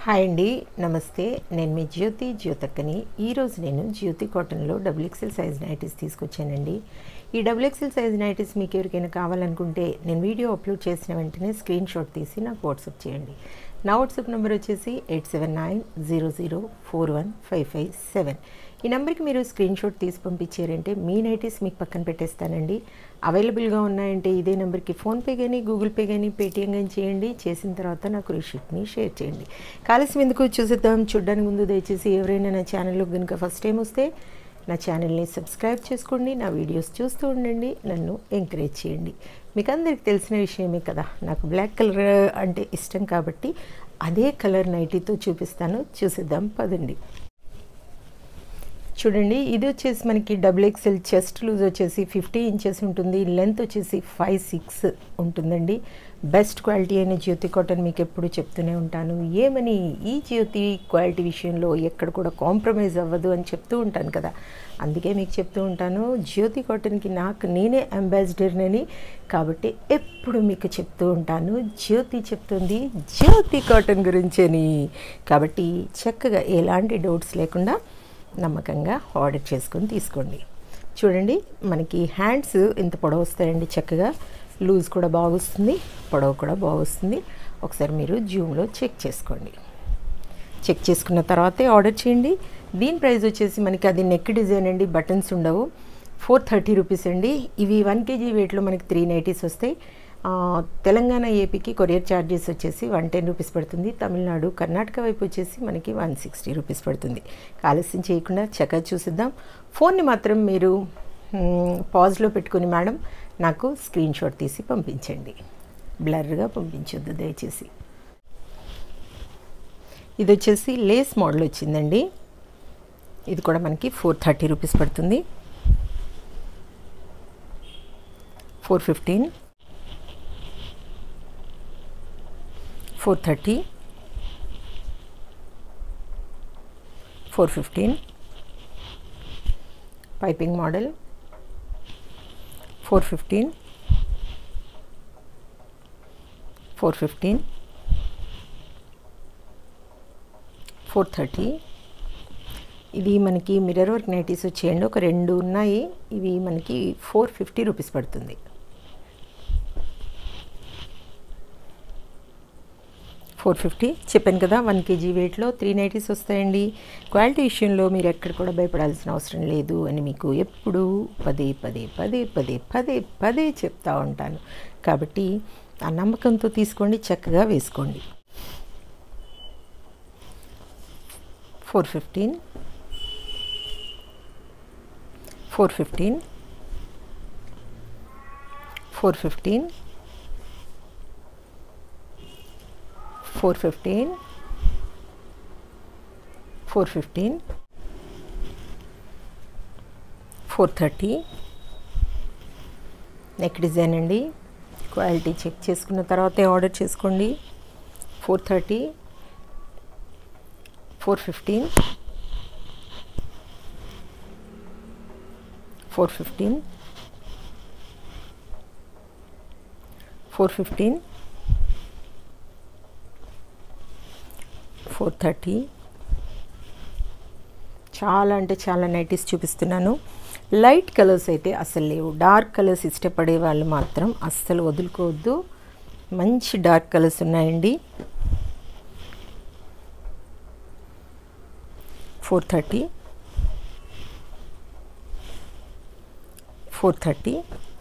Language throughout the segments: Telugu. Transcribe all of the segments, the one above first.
హాయ్ అండి నమస్తే నేను మీ జ్యోతి జ్యోతక్కని ఈరోజు నేను జ్యోతి కాటన్లో డబుల్ ఎక్సెల్ సైజ్ నైటీస్ తీసుకొచ్చానండి ఈ డబుల్ ఎక్సెల్ సైజ్ నైటీస్ మీకు ఎవరికైనా కావాలనుకుంటే నేను వీడియో అప్లోడ్ చేసిన వెంటనే స్క్రీన్ షాట్ తీసి నాకు వాట్సాప్ చేయండి నా వాట్సాప్ నెంబర్ వచ్చేసి eight seven nine zero zero four one five five seven ఈ నెంబర్కి మీరు స్క్రీన్ షాట్ తీసి పంపించారంటే మీ నైటీస్ మీకు పక్కన పెట్టేస్తానండి అవైలబుల్గా ఉన్నాయంటే ఇదే నెంబర్కి ఫోన్పే కానీ గూగుల్ పే కానీ పేటిఎం కానీ చేయండి చేసిన తర్వాత నాకు రిషిప్ని షేర్ చేయండి కాలుష్యం ఎందుకు చూసేద్దాం చూడడానికి ముందు దయచేసి ఎవరైనా నా ఛానల్లో కనుక ఫస్ట్ టైం వస్తే నా ఛానల్ని సబ్స్క్రైబ్ చేసుకోండి నా వీడియోస్ చూస్తూ ఉండండి నన్ను ఎంకరేజ్ చేయండి మీకు అందరికి తెలిసిన విషయమే కదా నాకు బ్లాక్ కలర్ అంటే ఇష్టం కాబట్టి అదే కలర్ నైటీతో చూపిస్తాను చూసేద్దాం పదండి చూడండి ఇది వచ్చేసి మనకి డబుల్ ఎక్స్ఎల్ చెస్ట్ లూజ్ వచ్చేసి ఫిఫ్టీ ఇంచెస్ ఉంటుంది లెంత్ వచ్చేసి ఫైవ్ సిక్స్ ఉంటుందండి బెస్ట్ క్వాలిటీ అయిన జ్యోతి కాటన్ మీకు ఎప్పుడు చెప్తూనే ఉంటాను ఏమని ఈ జ్యోతి క్వాలిటీ విషయంలో ఎక్కడ కూడా కాంప్రమైజ్ అవ్వదు అని చెప్తూ ఉంటాను కదా అందుకే మీకు చెప్తూ ఉంటాను జ్యోతి కాటన్కి నాకు నేనే అంబాసిడర్నని కాబట్టి ఎప్పుడు మీకు చెప్తూ ఉంటాను జ్యోతి చెప్తుంది జ్యోతి కాటన్ గురించని కాబట్టి చక్కగా ఎలాంటి డౌట్స్ లేకుండా నమ్మకంగా ఆర్డర్ చేసుకొని తీసుకోండి చూడండి మనకి హ్యాండ్స్ ఇంత పొడవు వస్తాయండి చక్కగా లూజ్ కూడా బాగొస్తుంది పొడవు కూడా బాగొస్తుంది ఒకసారి మీరు జూమ్లో చెక్ చేసుకోండి చెక్ చేసుకున్న తర్వాతే ఆర్డర్ చేయండి దీని ప్రైస్ వచ్చేసి మనకి అది నెక్ డిజైన్ అండి బటన్స్ ఉండవు ఫోర్ థర్టీ రూపీస్ అండి ఇవి వన్ కేజీ వెయిట్లో మనకి త్రీ నైటీస్ వస్తాయి తెలంగాణ ఏపీకి కొరియర్ ఛార్జెస్ వచ్చేసి వన్ టెన్ రూపీస్ పడుతుంది తమిళనాడు కర్ణాటక వైపు వచ్చేసి మనకి వన్ సిక్స్టీ రూపీస్ పడుతుంది ఆలస్యం చేయకుండా చక్కగా చూసిద్దాం ఫోన్ని మాత్రం మీరు పాజ్లో పెట్టుకుని మేడం నాకు స్క్రీన్ షాట్ తీసి పంపించండి బ్లర్గా పంపించొద్దు దయచేసి ఇది వచ్చేసి లేస్ మోడల్ వచ్చిందండి ఇది కూడా మనకి ఫోర్ థర్టీ రూపీస్ పడుతుంది four fifteen four thirty four fifteen piping model four fifteen four fifteen four thirty ఇది మనకి మిర్రర్ వర్క్ నైటీస్ వచ్చేయండి ఒక రెండు ఉన్నాయి ఇవి మనకి ఫోర్ ఫిఫ్టీ రూపీస్ పడుతుంది ఫోర్ ఫిఫ్టీ చెప్పాను కదా వన్ కేజీ వెయిట్లో త్రీ నైటీస్ వస్తాయండి క్వాలిటీ విషయంలో మీరు ఎక్కడ కూడా భయపడాల్సిన అవసరం లేదు అని మీకు ఎప్పుడు పదే పదే పదే పదే పదే పదే చెప్తా ఉంటాను కాబట్టి ఆ నమ్మకంతో తీసుకోండి చక్కగా వేసుకోండి four fifteen four fifteen four fifteen four fifteen four fifteen four thirty neck design అండి క్వాలిటీ చెక్ చేసుకున్న తర్వాతే ఆర్డర్ చేసుకోండి four thirty four fifteen four fifteen four fifteen four thirty చాలా అంటే చాలా నైటీస్ చూపిస్తున్నాను లైట్ కలర్స్ అయితే అసలు లేవు డార్క్ కలర్స్ ఇష్టపడే వాళ్ళు మాత్రం అస్సలు వదులుకోవద్దు మంచి డార్క్ కలర్స్ ఉన్నాయండి four thirty four thirty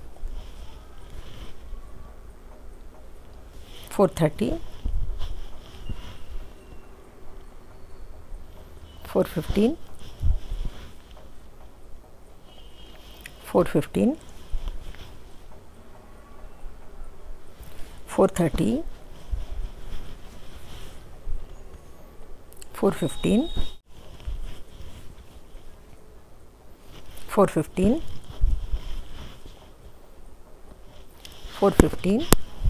four thirty four fifteen four fifteen four thirty four fifteen four fifteen four fifteen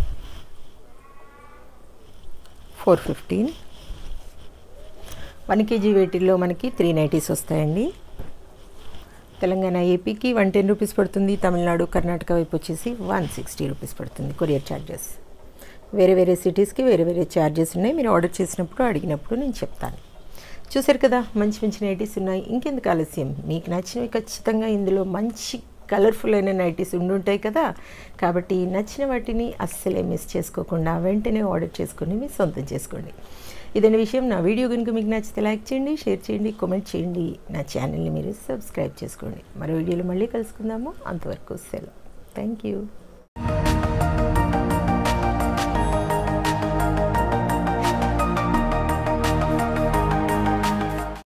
four fifteen one KG వెయిట్లో మనకి త్రీ నైటీస్ వస్తాయండి తెలంగాణ ఏపీకి వన్ టెన్ రూపీస్ పడుతుంది తమిళనాడు కర్ణాటక వైపు వచ్చేసి వన్ సిక్స్టీ రూపీస్ పడుతుంది కొరియర్ ఛార్జెస్ వేరే వేరే సిటీస్కి వేరే వేరే ఛార్జెస్ ఉన్నాయి మీరు ఆర్డర్ చేసినప్పుడు అడిగినప్పుడు నేను చెప్తాను చూసారు కదా మంచి మంచి నైటీస్ ఉన్నాయి ఇంకెందుకు ఆలస్యం మీకు నచ్చినవి ఖచ్చితంగా ఇందులో మంచి కలర్ఫుల్ అయిన నైటీస్ ఉండుంటాయి కదా కాబట్టి నచ్చిన వాటిని అస్సలే మిస్ చేసుకోకుండా వెంటనే ఆర్డర్ చేసుకొని మీ సొంతం చేసుకోండి ఇదనే విషయం నా వీడియో కనుక మీకు నచ్చితే లైక్ చేయండి షేర్ చేయండి కామెంట్ చేయండి నా ఛానల్ని మీరు సబ్స్క్రైబ్ చేసుకోండి మరో వీడియోలో మళ్ళీ కలుసుకుందాము అంతవరకు సెలవు థ్యాంక్ యూ